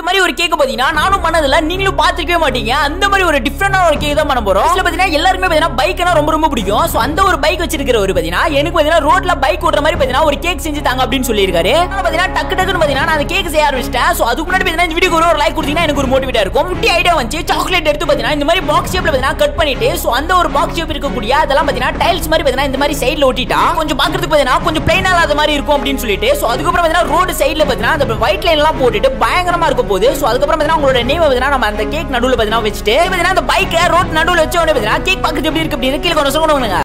மாதிரி ஒரு கேக் பாத்தீங்கன்னா நானும் பண்ணதில்ல நீங்களும் பாத்துக்கவே மாட்டீங்க அந்த மாதிரி ஒரு டிஃப்ரெண்டான ஒரு கேக் தான் பண்ண போறோம் இதுல பாத்தீங்கன்னா எல்லாருமே பாத்தீங்கன்னா பைக்னா ரொம்ப ரொம்ப பிடிக்கும் சோ அந்த ஒரு பைக் வச்சிருக்கிற ஒரு பாத்தீங்கன்னா எனக்கு பாத்தீங்கன்னா ரோட்ல பைக் ஓட்டுற மாதிரி பாத்தீங்கன்னா ஒரு கேக் செஞ்சு தாங்க அப்படின்னு சொல்லியிருக்காரு அதனால பாத்தீங்கன்னா டக்கு டக்குன்னு பாத்தீங்கன்னா நான் அந்த கேக் செய்ய ஆரம்பிச்சிட்டேன் சோ அதுக்கு முன்னாடி பாத்தீங்கன்னா இந்த வீடியோக்கு ஒரு லைக் கொடுத்தீங்கன்னா எனக்கு ஒரு மோட்டிவேட்டா இருக்கும் குட்டி ஐடியா வந்து சாக்லேட் எடுத்து பாத்தீங்கன்னா இந்த மாதிரி பாக்ஸ் ஷேப்ல பாத்தீங்கன்னா கட் பண்ணிட்டு சோ அந்த ஒரு பாக்ஸ் ஷேப் இருக்கக்கூடிய அதெல்லாம் பாத்தீங்கன்னா டைல்ஸ் மாதிரி பாத்தீங்கன்னா இந்த மாதிரி சைடுல ஒட்டிட்டா கொஞ்சம் பாக்குறதுக்கு பாத்தீங்கன்னா கொஞ்சம் பிளைனா இல்லாத மாதிரி இருக்கும் அப்படின்னு சொல்லிட்டு சோ அதுக்கப்புறம் பாத்தீங்கன்னா ரோடு சைடுல பாத்தீங்கன்னா அந்த ஒயிட் லைன் எல்லாம் போட்டுட்டு பயங்கரமா இருக்க போகுது சோ அதுக்கப்புறம் பாத்தீங்கன்னா உங்களோட நேம் பாத்தீங்கன்னா நம்ம அந்த கேக் நடுவுல பாத்தீங்கன்னா வச்சுட்டு பாத்தீங்கன்னா அந்த பைக்கை ரோட் நடுவுல வச்ச உடனே பாத்தீங்கன்னா கேக் பாக்குறது எப்படி இருக்கு அப்படின்னு கீழே கொஞ்சம் சொல்லுங்க